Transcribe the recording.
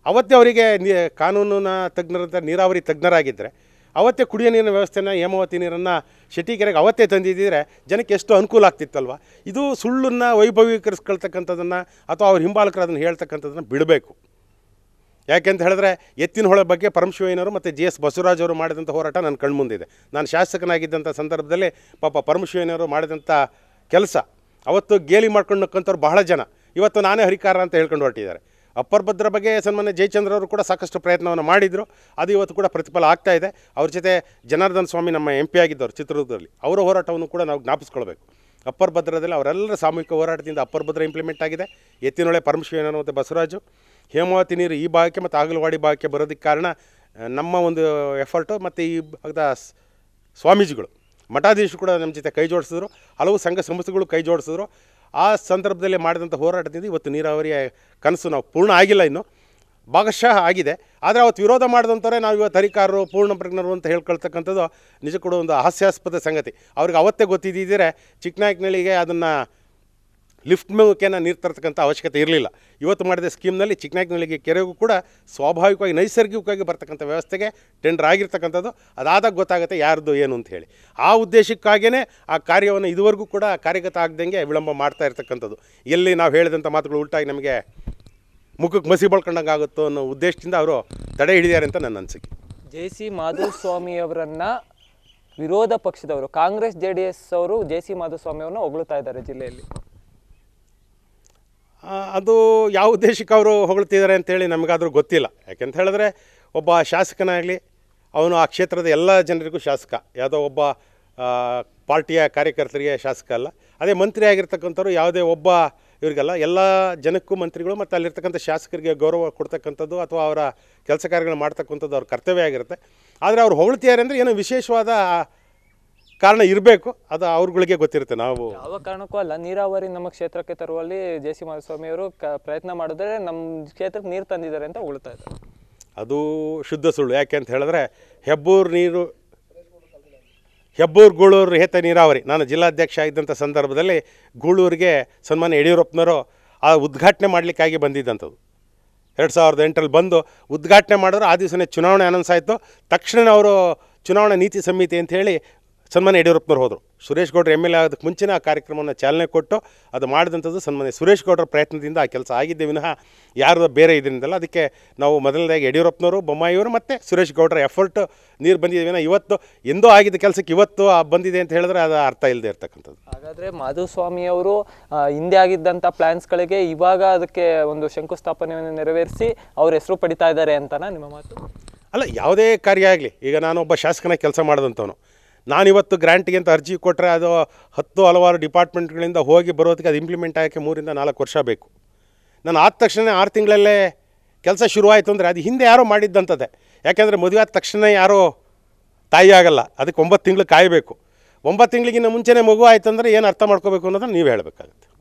ಅವತ್ತೇ ಅವರಿಗೆ ನೀ ಕಾನೂನಿನ ತಜ್ಞರಂತ ನೀರಾವರಿ ತಜ್ಞರಾಗಿದ್ದರೆ ಅವತ್ತೇ ಕುಡಿಯೋ ನೀರಿನ ವ್ಯವಸ್ಥೆನ ಹೇಮಾವತಿ ನೀರನ್ನು ಶೆಟ್ಟಿಕೆರೆಗೆ ಅವತ್ತೇ ತಂದಿದ್ದಿದ್ರೆ ಜನಕ್ಕೆ ಎಷ್ಟು ಅನುಕೂಲ ಆಗ್ತಿತ್ತಲ್ವ ಇದು ಸುಳ್ಳನ್ನು ವೈಭವೀಕರಿಸ್ಕೊಳ್ತಕ್ಕಂಥದ್ದನ್ನು ಅಥವಾ ಅವ್ರ ಹಿಂಬಾಲಕರು ಅದನ್ನು ಹೇಳ್ತಕ್ಕಂಥದ್ದನ್ನು ಬಿಡಬೇಕು ಯಾಕೆಂತ ಹೇಳಿದ್ರೆ ಎತ್ತಿನ ಹೊಳೆ ಬಗ್ಗೆ ಪರಮಶಿವಯ್ಯನವರು ಮತ್ತು ಜಿ ಎಸ್ ಬಸವರಾಜ್ ಅವರು ಮಾಡಿದಂಥ ಹೋರಾಟ ನನ್ನ ಕಣ್ಮುಂದಿದೆ ನಾನು ಶಾಸಕನಾಗಿದ್ದಂಥ ಸಂದರ್ಭದಲ್ಲಿ ಪಾಪ ಪರಮಶಿವಯ್ಯನವರು ಮಾಡಿದಂಥ ಕೆಲಸ ಅವತ್ತು ಗೇಲಿ ಮಾಡ್ಕೊಂಡು ನಕ್ಕಂಥವ್ರು ಬಹಳ ಜನ ಇವತ್ತು ನಾನೇ ಹರಿಕಾರ ಅಂತ ಹೇಳ್ಕೊಂಡು ಹೊರಟಿದ್ದಾರೆ ಅಪ್ಪರ್ ಭದ್ರ ಬಗ್ಗೆ ಸನ್ಮಾನ್ಯ ಜಯಚಂದ್ರ ಅವರು ಕೂಡ ಸಾಕಷ್ಟು ಪ್ರಯತ್ನವನ್ನು ಮಾಡಿದರು ಅದು ಇವತ್ತು ಕೂಡ ಪ್ರತಿಫಲ ಆಗ್ತಾ ಇದೆ ಅವ್ರ ಜೊತೆ ಜನಾರ್ದನ್ ಸ್ವಾಮಿ ನಮ್ಮ ಎಂ ಪಿ ಆಗಿದ್ದವರು ಚಿತ್ರದುರ್ಗದಲ್ಲಿ ಅವರ ಹೋರಾಟವನ್ನು ಕೂಡ ನಾವು ಜ್ಞಾಪಿಸ್ಕೊಳ್ಬೇಕು ಅಪ್ಪರ್ ಭದ್ರದಲ್ಲಿ ಅವರೆಲ್ಲರ ಸಾಮೂಹಿಕ ಹೋರಾಟದಿಂದ ಅಪ್ಪರ್ ಭದ್ರ ಇಂಪ್ಲಿಮೆಂಟ್ ಆಗಿದೆ ಎತ್ತಿನೊಳೆ ಪರಮಶಿವನ ಮತ್ತು ಬಸವರಾಜು ಹೇಮಾವತಿ ನೀರು ಈ ಭಾಗಕ್ಕೆ ಮತ್ತು ಆಗಲವಾಡಿ ಭಾಗಕ್ಕೆ ಬರೋದಕ್ಕೆ ಕಾರಣ ಆ, ನಮ್ಮ ಒಂದು ಎಫರ್ಟು ಮತ್ತು ಈ ಭಾಗದ ಸ್- ಸ್ವಾಮೀಜಿಗಳು ಮಠಾಧೀಶರು ಕೂಡ ನಮ್ಮ ಜೊತೆ ಕೈ ಜೋಡಿಸಿದ್ರು ಹಲವು ಸಂಘ ಸಂಸ್ಥೆಗಳು ಕೈ ಜೋಡಿಸಿದ್ರು ಆ ಸಂದರ್ಭದಲ್ಲಿ ಮಾಡಿದಂಥ ಹೋರಾಟದಿಂದ ಇವತ್ತು ನೀರಾವರಿಯ ಕನಸು ನಾವು ಪೂರ್ಣ ಆಗಿಲ್ಲ ಇನ್ನು ಭಾಗಶಃ ಆಗಿದೆ ಆದರೆ ಅವತ್ತು ವಿರೋಧ ಮಾಡಿದಂಥವ್ರೆ ನಾವು ಇವತ್ತು ಹರಿಕಾರರು ಪೂರ್ಣ ಪ್ರಜ್ಞರು ಅಂತ ಹೇಳ್ಕೊಳ್ತಕ್ಕಂಥದ್ದು ನಿಜ ಕೂಡ ಒಂದು ಹಾಸ್ಯಾಸ್ಪದ ಸಂಗತಿ ಅವ್ರಿಗೆ ಅವತ್ತೇ ಗೊತ್ತಿದ್ದಿದ್ರೆ ಚಿಕ್ಕನಾಯಕನಳ್ಳಿಗೆ ಅದನ್ನು ಲಿಫ್ಟ್ ಮುಖೇನ ನೀರು ತರ್ತಕ್ಕಂಥ ಅವಶ್ಯಕತೆ ಇರಲಿಲ್ಲ ಇವತ್ತು ಮಾಡಿದ ಸ್ಕೀಮ್ನಲ್ಲಿ ಚಿಕ್ಕನಾಯಕನಹಳ್ಳಿಗೆ ಕೆರೆಗೂ ಕೂಡ ಸ್ವಾಭಾವಿಕವಾಗಿ ನೈಸರ್ಗಿಕವಾಗಿ ಬರ್ತಕ್ಕಂಥ ವ್ಯವಸ್ಥೆಗೆ ಟೆಂಡರ್ ಆಗಿರ್ತಕ್ಕಂಥದ್ದು ಅದಾದಾಗ ಗೊತ್ತಾಗುತ್ತೆ ಯಾರ್ದು ಏನು ಅಂತ ಹೇಳಿ ಆ ಉದ್ದೇಶಕ್ಕಾಗಿಯೇ ಆ ಕಾರ್ಯವನ್ನು ಇದುವರೆಗೂ ಕೂಡ ಕಾರ್ಯಗತ ಆಗ್ದಂಗೆ ವಿಳಂಬ ಮಾಡ್ತಾ ಇರ್ತಕ್ಕಂಥದ್ದು ಎಲ್ಲಿ ನಾವು ಹೇಳಿದಂಥ ಮಾತುಗಳು ಉಲ್ಟಾಗಿ ನಮಗೆ ಮುಖಕ್ಕೆ ಮಸಿ ಬಳ್ಕೊಂಡಂಗೆ ಆಗುತ್ತೋ ಅನ್ನೋ ಉದ್ದೇಶದಿಂದ ಅವರು ತಡೆ ಹಿಡಿದಾರೆ ಅಂತ ನನ್ನ ಅನಿಸಿಕೆ ಜೆ ಸಿ ಮಾಧುಸ್ವಾಮಿ ಅವರನ್ನ ವಿರೋಧ ಪಕ್ಷದವರು ಕಾಂಗ್ರೆಸ್ ಜೆ ಡಿ ಎಸ್ ಅವರು ಜೆ ಸಿ ಮಾಧುಸ್ವಾಮಿ ಅವ್ರನ್ನ ಹೊಗಳ್ತಾ ಇದ್ದಾರೆ ಜಿಲ್ಲೆಯಲ್ಲಿ ಆ, ಅದು ಯಾವ ಉದ್ದೇಶಕ್ಕೆ ಅವರು ಹೊಗಳ್ತಿದ್ದಾರೆ ಅಂತೇಳಿ ನಮಗಾದರೂ ಗೊತ್ತಿಲ್ಲ ಯಾಕೆಂತ ಹೇಳಿದ್ರೆ ಒಬ್ಬ ಶಾಸಕನಾಗಲಿ ಅವನು ಆ ಕ್ಷೇತ್ರದ ಎಲ್ಲ ಜನರಿಗೂ ಶಾಸಕ ಯಾವುದೋ ಒಬ್ಬ ಆ, ಪಾರ್ಟಿಯ ಕಾರ್ಯಕರ್ತರಿಗೆ ಶಾಸಕ ಅಲ್ಲ ಅದೇ ಮಂತ್ರಿ ಆಗಿರ್ತಕ್ಕಂಥವ್ರು ಯಾವುದೇ ಒಬ್ಬ ಇವರಿಗಲ್ಲ ಎಲ್ಲ ಜನಕ್ಕೂ ಮಂತ್ರಿಗಳು ಮತ್ತು ಅಲ್ಲಿರ್ತಕ್ಕಂಥ ಶಾಸಕರಿಗೆ ಗೌರವ ಕೊಡ್ತಕ್ಕಂಥದ್ದು ಅಥವಾ ಅವರ ಕೆಲಸ ಕಾರ್ಯಗಳು ಮಾಡ್ತಕ್ಕಂಥದ್ದು ಅವ್ರ ಕರ್ತವ್ಯ ಆಗಿರುತ್ತೆ ಆದರೆ ಅವ್ರು ಹೊಗಳ್ತಿದ್ದಾರೆ ಅಂದರೆ ಏನೋ ವಿಶೇಷವಾದ ಕಾರಣ ಇರಬೇಕು ಅದು ಅವ್ರುಗಳಿಗೆ ಗೊತ್ತಿರುತ್ತೆ ನಾವು ಯಾವ ಕಾರಣಕ್ಕೂ ಅಲ್ಲ ನೀರಾವರಿ ನಮ್ಮ ಕ್ಷೇತ್ರಕ್ಕೆ ತರುವಲ್ಲಿ ಜೆ ಸಿ ಮಾಧುಸ್ವಾಮಿ ಅವರು ಕ ಪ್ರಯತ್ನ ಮಾಡಿದ್ರೆ ನಮ್ಮ ಕ್ಷೇತ್ರಕ್ಕೆ ನೀರು ತಂದಿದ್ದಾರೆ ಅಂತ ಹೊಗಳ್ತಾ ಇದ್ದಾರೆ ಅದು ಶುದ್ಧ ಸುಳ್ಳು ಯಾಕೆ ಅಂತ ಹೇಳಿದ್ರೆ ಹೆಬ್ಬೂರು ನೀರು ಹೆಬ್ಬೂರು ಗೂಳೂರು ಹೇತ ನೀರಾವರಿ ನಾನು ಜಿಲ್ಲಾಧ್ಯಕ್ಷ ಆಗಿದ್ದಂಥ ಸಂದರ್ಭದಲ್ಲಿ ಗೂಳೂರಿಗೆ ಸನ್ಮಾನ್ಯ ಯಡಿಯೂರಪ್ಪನವರು ಆ ಉದ್ಘಾಟನೆ ಮಾಡಲಿಕ್ಕಾಗಿ ಬಂದಿದ್ದಂಥದ್ದು ಎರಡು ಸಾವಿರದ ಎಂಟರಲ್ಲಿ ಬಂದು ಉದ್ಘಾಟನೆ ಮಾಡಿದ್ರು ಆ ದಿವಸನೇ ಚುನಾವಣೆ ಅನೌನ್ಸ್ ಆಯಿತು ತಕ್ಷಣ ಅವರು ಚುನಾವಣಾ ನೀತಿ ಸಂಹಿತೆ ಅಂತ ಹೇಳಿ ಸನ್ಮಾನ್ಯ ಯಡಿಯೂರಪ್ಪನವ್ರು ಹೋದರು ಸುರೇಶ್ ಗೌಡ್ರು ಎಮ್ ಎಲ್ ಎ ಆಗೋದಕ್ಕೆ ಮುಂಚಿನ ಆ ಕಾರ್ಯಕ್ರಮವನ್ನು ಚಾಲನೆ ಕೊಟ್ಟು ಅದು ಮಾಡಿದಂಥದ್ದು ಸನ್ಮಾನ್ಯ ಸುರೇಶ್ ಗೌಡ್ರ ಪ್ರಯತ್ನದಿಂದ ಆ ಕೆಲಸ ಆಗಿದ್ದೆ ವಿನಃ ಯಾರು ಬೇರೆ ಇದರಿಂದಲ್ಲ ಅದಕ್ಕೆ ನಾವು ಮೊದಲನೇದಾಗಿ ಯಡಿಯೂರಪ್ಪನವರು ಬೊಮ್ಮಾಯಿಯವರು ಮತ್ತು ಸುರೇಶ್ ಗೌಡ್ರ ಎಫರ್ಟ್ ನೀರು ಬಂದಿದೆ ವಿನಃ ಇವತ್ತು ಎಂದೋ ಆಗಿದ್ದ ಕೆಲಸಕ್ಕೆ ಇವತ್ತು ಆ ಬಂದಿದೆ ಅಂತ ಹೇಳಿದ್ರೆ ಅದು ಅರ್ಥ ಇಲ್ಲದೆ ಇರ್ತಕ್ಕಂಥದ್ದು ಹಾಗಾದ್ರೆ ಮಾಧುಸ್ವಾಮಿ ಅವರು ಆ, ಹಿಂದೆ ಆಗಿದ್ದಂಥ ಪ್ಲಾನ್ಸ್ಗಳಿಗೆ ಇವಾಗ ಅದಕ್ಕೆ ಒಂದು ಶಂಕುಸ್ಥಾಪನೆಯನ್ನು ನೆರವೇರಿಸಿ ಅವ್ರ ಹೆಸರು ಪಡಿತಾ ಇದ್ದಾರೆ ಅಂತನಾ ನಿಮ್ಮ ಮಾತು ಅಲ್ಲ ಯಾವುದೇ ಕಾರ್ಯ ಆಗಲಿ ಈಗ ನಾನು ಒಬ್ಬ ಶಾಸಕನ ಕೆಲಸ ಮಾಡಿದಂಥವನು ನಾನಿವತ್ತು ಗ್ರ್ಯಾಂಟಿಗೆ ಅಂತ ಅರ್ಜಿ ಕೊಟ್ಟರೆ ಅದು ಹತ್ತು ಹಲವಾರು ಡಿಪಾರ್ಟ್ಮೆಂಟ್ಗಳಿಂದ ಹೋಗಿ ಬರೋದಕ್ಕೆ ಅದು ಇಂಪ್ಲಿಮೆಂಟ್ ಆಗೋಕ್ಕೆ ಮೂರಿಂದ ನಾಲ್ಕು ವರ್ಷ ಬೇಕು ನಾನು ಆದ ತಕ್ಷಣ ಆರು ತಿಂಗಳಲ್ಲೇ ಕೆಲಸ ಶುರುವಾಯಿತು ಅಂದರೆ ಅದು ಹಿಂದೆ ಯಾರೋ ಮಾಡಿದ್ದಂಥದ್ದೇ ಯಾಕೆಂದರೆ ಮದುವೆ ಆದ ತಕ್ಷಣ ಯಾರೋ ತಾಯಿ ಆಗಲ್ಲ ಅದಕ್ಕೆ ಒಂಬತ್ತು ತಿಂಗಳು ಕಾಯಬೇಕು ಒಂಬತ್ತು ತಿಂಗಳಿಗಿಂತ ಮುಂಚೆನೇ ಮಗು ಆಯ್ತು ಅಂದರೆ ಏನು ಅರ್ಥ ಮಾಡ್ಕೋಬೇಕು ಅನ್ನೋದನ್ನು ನೀವು ಹೇಳಬೇಕಾಗುತ್ತೆ